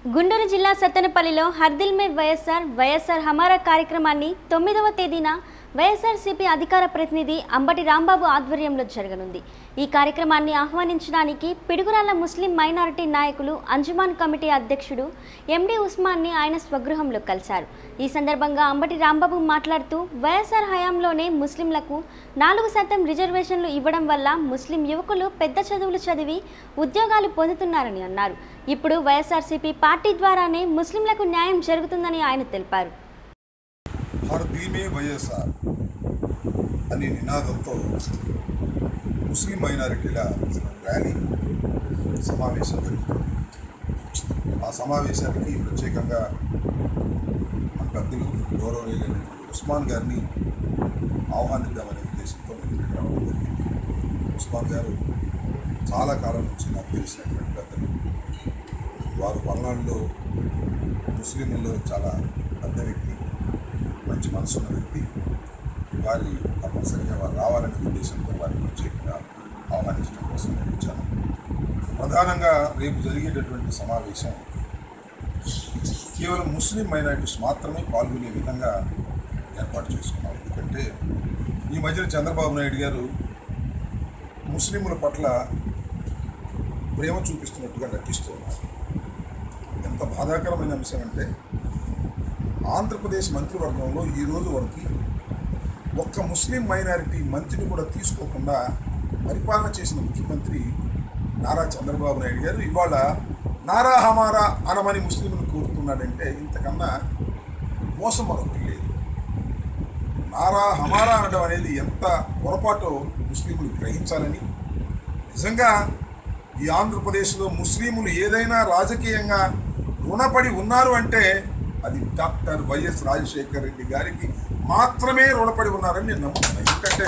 గుంటూరు జిల్లా సత్తెనపల్లిలో హర్దిల్ మే వైఎస్ఆర్ వైఎస్ఆర్ హమారా కార్యక్రమాన్ని తొమ్మిదవ తేదీన వైఎస్ఆర్సీపీ అధికార ప్రతినిధి అంబటి రాంబాబు ఆధ్వర్యంలో జరగనుంది ఈ కార్యక్రమాన్ని ఆహ్వానించడానికి పిడుగురాళ్ల ముస్లిం మైనారిటీ నాయకులు అంజుమాన్ కమిటీ అధ్యక్షుడు ఎండి ఉస్మాన్ని ఆయన స్వగృహంలో కలిశారు ఈ సందర్భంగా అంబటి రాంబాబు మాట్లాడుతూ వైఎస్ఆర్ హయాంలోనే ముస్లింలకు నాలుగు శాతం రిజర్వేషన్లు ఇవ్వడం వల్ల ముస్లిం యువకులు పెద్ద చదువులు చదివి ఉద్యోగాలు పొందుతున్నారని అన్నారు ఇప్పుడు వైఎస్ఆర్సీపీ పార్టీ ద్వారానే ముస్లింలకు న్యాయం జరుగుతుందని ఆయన తెలిపారు హర్ దీమే వైఎస్ఆర్ అనే నినాదంతో ముస్లిం మైనారిటీల ర్యాలీ సమావేశం జరుగుతుంది ఆ సమావేశానికి ప్రత్యేకంగా మన పెద్దలు గౌరవనీయులైనటువంటి ఉస్మాన్ గారిని ఆహ్వానిద్దామనే ఉద్దేశంతో నేను ఇక్కడికి రావడం జరిగింది ఉస్మాన్ గారు చాలా కాలం నుంచి నాకు తెలిసినటువంటి పెద్దలు వారు పల్నాడులో ముస్లింలలో చాలా పెద్ద వ్యక్తి మంచి మనసున్న వ్యక్తి వారి తప్పనిసరిగా వారు రావాలనే ఉద్దేశంతో వారిని ప్రత్యేకంగా ఆహ్వానించడం కోసం నేను వచ్చాను ప్రధానంగా రేపు జరిగేటటువంటి సమావేశం కేవలం ముస్లిం మైనారిటీస్ మాత్రమే పాల్గొనే విధంగా ఏర్పాటు చేసుకున్నాం ఎందుకంటే ఈ మధ్యన చంద్రబాబు నాయుడు గారు ముస్లింల పట్ల ప్రేమ చూపిస్తున్నట్టుగా నటిస్తున్నారు ఎంత బాధాకరమైన అంశం అంటే ఆంధ్రప్రదేశ్ మంత్రివర్గంలో ఈ రోజు వరకు ఒక్క ముస్లిం మైనారిటీ మంత్రిని కూడా తీసుకోకుండా పరిపాలన చేసిన ముఖ్యమంత్రి నారా చంద్రబాబు నాయుడు గారు ఇవాళ నారా హమారా అనమని ముస్లింలు కోరుతున్నాడంటే ఇంతకన్నా మోసం మరొకటి లేదు నారా హమారా అనడం అనేది ఎంత పొరపాటో ముస్లింలు గ్రహించాలని నిజంగా ఈ ఆంధ్రప్రదేశ్లో ముస్లింలు ఏదైనా రాజకీయంగా రుణపడి ఉన్నారు అంటే అది డాక్టర్ వైఎస్ రాజశేఖర్ రెడ్డి గారికి మాత్రమే రుణపడి ఉన్నారని నేను నమ్ముతున్నాను ఎందుకంటే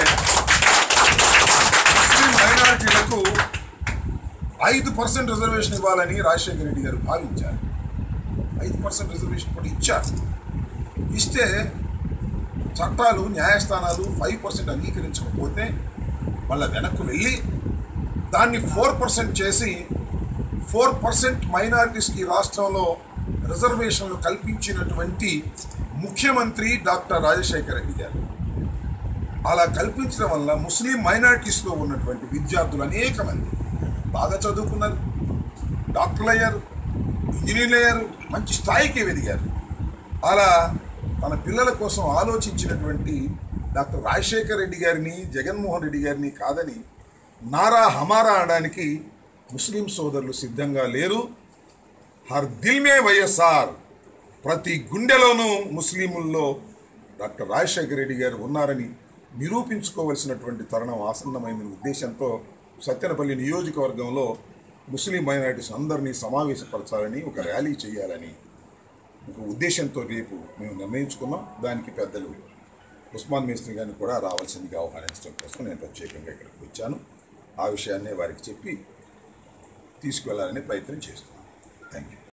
ముస్లిం మైనారిటీలకు ఐదు పర్సెంట్ రిజర్వేషన్ ఇవ్వాలని రాజశేఖర రెడ్డి గారు భావించారు ఐదు పర్సెంట్ రిజర్వేషన్ కూడా ఇచ్చారు ఇస్తే చట్టాలు న్యాయస్థానాలు ఫైవ్ పర్సెంట్ అంగీకరించకపోతే మళ్ళీ వెనక్కు వెళ్ళి దాన్ని ఫోర్ పర్సెంట్ చేసి ఫోర్ పర్సెంట్ మైనారిటీస్కి రాష్ట్రంలో రిజర్వేషన్లు కల్పించినటువంటి ముఖ్యమంత్రి డాక్టర్ రాజశేఖర రెడ్డి గారు అలా కల్పించడం వల్ల ముస్లిం మైనారిటీస్లో ఉన్నటువంటి విద్యార్థులు అనేక మంది బాగా చదువుకున్నారు డాక్టర్లు అయ్యారు ఇంజనీర్లు అయ్యారు మంచి స్థాయికి ఎదిగారు అలా తన పిల్లల కోసం ఆలోచించినటువంటి డాక్టర్ రాజశేఖర రెడ్డి గారిని జగన్మోహన్ రెడ్డి గారిని కాదని నారా హమారా అనడానికి ముస్లిం సోదరులు సిద్ధంగా లేరు హర్ దిల్ మే వైఎస్ఆర్ ప్రతి గుండెలోనూ ముస్లింల్లో డాక్టర్ రాజశేఖర రెడ్డి గారు ఉన్నారని నిరూపించుకోవలసినటువంటి తరుణం ఆసన్నమైన ఉద్దేశంతో సత్యనపల్లి నియోజకవర్గంలో ముస్లిం మైనారిటీస్ అందరినీ సమావేశపరచాలని ఒక ర్యాలీ చేయాలని ఒక ఉద్దేశంతో రేపు మేము నిర్ణయించుకున్నాం దానికి పెద్దలు ఉస్మాన్ మేస్త్రి గారిని కూడా రావాల్సిందిగా ఆహ్వానించడం కోసం నేను ప్రత్యేకంగా ఇక్కడికి వచ్చాను ఆ విషయాన్నే వారికి చెప్పి తీసుకువెళ్ళాలని ప్రయత్నం చేస్తున్నాను థ్యాంక్ యూ